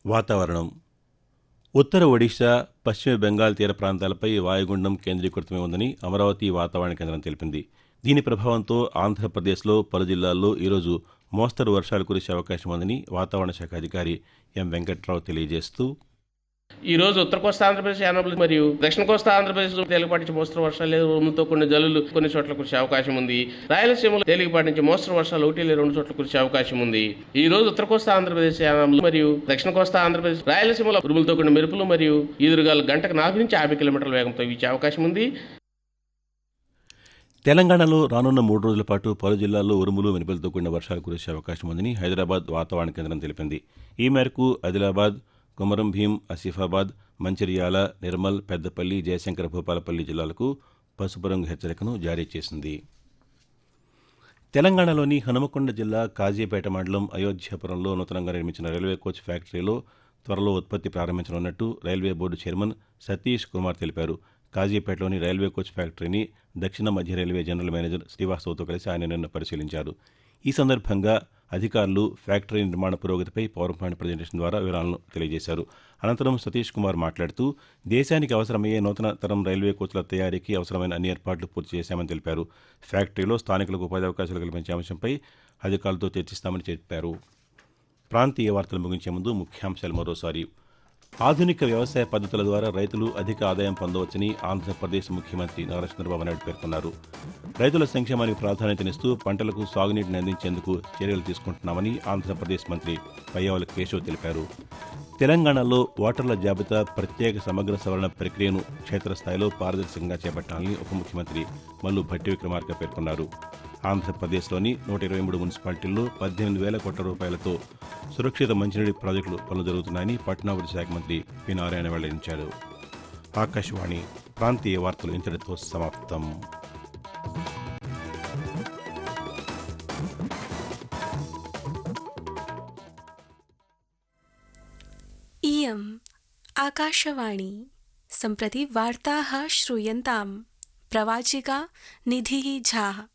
వాతావరణం ఉత్తర ఒడిశా పశ్చిమ బెంగాల్ తీర ప్రాంతాలపై వాయుగుండం కేంద్రీకృతమై ఉందని అమరావతి వాతావరణ కేంద్రం తెలిపింది దీని ప్రభావంతో ఆంధ్రప్రదేశ్లో పలు జిల్లాల్లో ఈరోజు మోస్తరు వర్షాలు కురిసే అవకాశం ఉందని వాతావరణ శాఖ అధికారి ఎం వెంకట్రావు తెలియజేస్తూ ఈ రోజు ఉత్తర కోస్తా ఆంధ్రప్రదేశ్ యానబుల్ మరియు దక్షిణ కోస్తా ఆంధ్రప్రదేశ్ తేలికపాటి నుంచి మోస్తరు వర్షాలు లేదా ఉరుములతో కొన్ని జల్లులు కొన్ని చోట్ల కురిసే అవకాశం ఉంది రాయలసీమలో తేలికపాటి నుంచి మోస్తరు వర్షాలు ఒకటి లేదా రెండు చోట్ల కురిసే అవకాశం ఉంది ఈ రోజు ఉత్తర కోస్తా ఆంధ్రప్రదేశ్ యానబుల్ మరియు దక్షిణ కోస్తా ఆంధ్రప్రదేశ్ రాయలసీమలో ఉరుములతో కొన్ని మెరుపులు మరియు ఈదురుగాలు గంటకు నలభై నుంచి యాభై కిలోమీటర్ల వేగంతో వీచే అవకాశం ఉంది తెలంగాణలో రానున్న మూడు రోజుల పాటు పలు జిల్లాల్లో ఉరుములు మెరుపులతో కూడిన వర్షాలు కురిసే అవకాశం ఉందని హైదరాబాద్ వాతావరణ కేంద్రం తెలిపింది ఈ మేరకు ఆదిలాబాద్ కొమరం భీం ఆసిఫాబాద్ మంచిర్యాల నిర్మల్ పెద్దపల్లి జయశంకర భూపాలపల్లి జిల్లాలకు పసుపు రంగు హెచ్చరికను జారీ చేసింది తెలంగాణలోని హనుమకొండ జిల్లా కాజీపేట మండలం అయోధ్యాపురంలో నూతనంగా నిర్మించిన రైల్వే కోచ్ ఫ్యాక్టరీలో త్వరలో ఉత్పత్తి ప్రారంభించనున్నట్టు railway board chairman Satish Kumar తెలిపారు కాజీపేటలోని రైల్వే కోచ్ ఫ్యాక్టరీని దక్షిణ మధ్య రైల్వే జనరల్ మేనేజర్ శ్రీవాస్తవ్తో కలిసి ఆయన నిన్న పరిశీలించారు ఈ సందర్భంగా అధికారులు ఫ్యాక్టరీ నిర్మాణ పురోగతిపై పవర్ పాయింట్ ప్రజెంటేషన్ ద్వారా వివరాలను తెలియజేశారు అనంతరం సతీష్ కుమార్ మాట్లాడుతూ దేశానికి అవసరమయ్యే నూతన తరం రైల్వే కోచ్ల తయారీకి అవసరమైన అన్ని ఏర్పాట్లు పూర్తి చేశామని తెలిపారు ఫ్యాక్టరీలో స్థానికులకు ఉపాధి అవకాశాలు కల్పించే అంశంపై అధికారులతో చర్చిస్తామని చెప్పారు ప్రాంతీయ వార్తలు ముగించే ముందు ముఖ్యాంశాలు మరోసారి ఆధునిక వ్యవసాయ పద్ధతుల ద్వారా రైతులు అధిక ఆదాయం పొందవచ్చని ఆంధ్రప్రదేశ్ ముఖ్యమంత్రి నారా చంద్రబాబు నాయుడు పేర్కొన్నారు రైతుల సంక్షేమానికి ప్రాధాన్యతనిస్తూ పంటలకు సాగునీటిని అందించేందుకు చర్యలు తీసుకుంటున్నామని ఆంధ్రప్రదేశ్ మంత్రి పయ్యావుల కేశవ్ తెలిపారు తెలంగాణలో ఓటర్ల జాబితా ప్రత్యేక సమగ్ర సవరణ ప్రక్రియను క్షేత్రస్థాయిలో పారదర్శకంగా చేపట్టాలని ఉప ముఖ్యమంత్రి మల్లు భట్టి విక్రమార్క పేర్కొన్నారు ఆంధ్రప్రదేశ్లోని నూట ఇరవై మూడు మున్సిపాలిటీల్లో పద్దెనిమిది వేల కోట్ల రూపాయలతో సురక్షిత మంచినీటి ప్రాజెక్టులు పనులు జరుగుతున్నాయని పట్టణాభివృద్ధి శాఖ మంత్రి పి నారాయణ వెల్లడించారు ఆకాశవాణి ప్రాంతీయ వార్తలు ఇంతటితో సమాప్తం इयम् आकाशवाणी सम्प्रति वार्ताः श्रूयन्ताम् प्रवाचिका निधिः झा